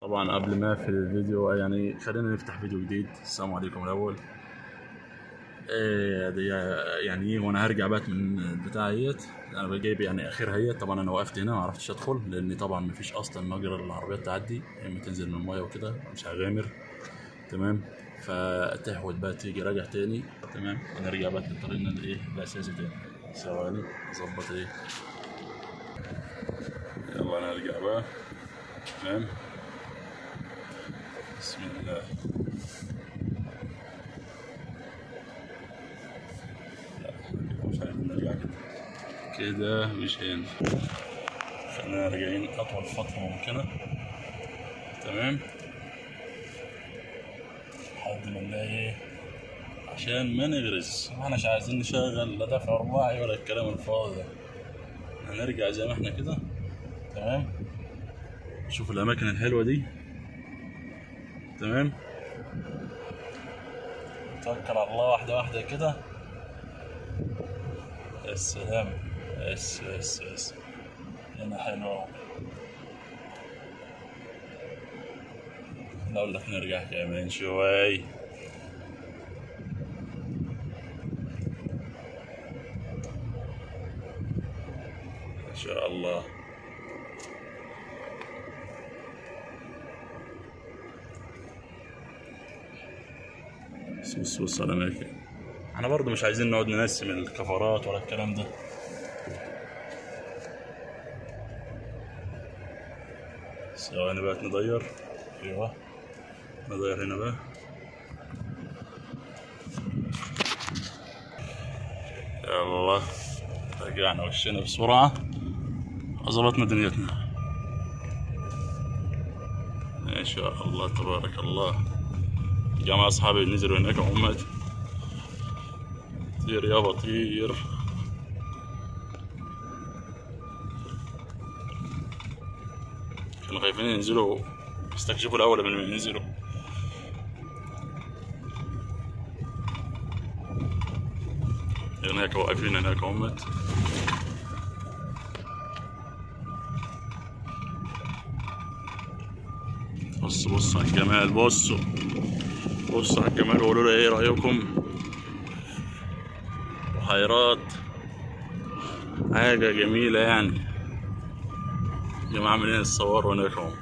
طبعا قبل ما في الفيديو يعني خلينا نفتح فيديو جديد السلام عليكم الاول ايه دي يعني ايه وانا هرجع بقى من البتاع ديت انا جايب يعني اخرها هي طبعا انا وقفت هنا ما عرفتش ادخل لان طبعا مفيش اصلا مجرى للعربيات تعدي لما تنزل من المايه وكده مش هغامر تمام فتحوت بقى تيجي راجع تاني تمام ونرجع بقى لطريقنا الايه الاساسي تاني ثواني اظبط ايه يلا نرجع بقى تمام بسم الله لا مش عارف نرجع كده كده مش هينفع خلينا راجعين اطول فترة ممكنة تمام لحد ما نلاقي ايه عشان ما نغرز ما احناش عايزين نشغل لا دفع رباعي ولا الكلام الفاضي ده هنرجع زي ما احنا كده تمام شوف الاماكن الحلوة دي تمام توكل على الله واحدة واحدة كده يا سلام بس بس بس هنا حلو أوي أقول لك نرجع كمان شوي إن شاء الله بس بص بص على الأماكن احنا برضه مش عايزين نقعد ننسم الكفرات ولا الكلام ده ثواني بقى ندير ايوه ندير هنا بقى يلا رجعنا وشنا بسرعة وظبطنا دنيتنا ما شاء الله تبارك الله جماعة أصحابي نزلوا هناك هم طير يابا طير كانوا خايفين ينزلوا يستكشفوا الأول قبل ما ينزلوا هناك واقفين هناك هم بص بص على الجمال بصوا بصوا على الجمال وقولوا لي ايه رأيكم بحيرات حاجة جميلة يعني جماعة عاملين يتصوروا هناك اهو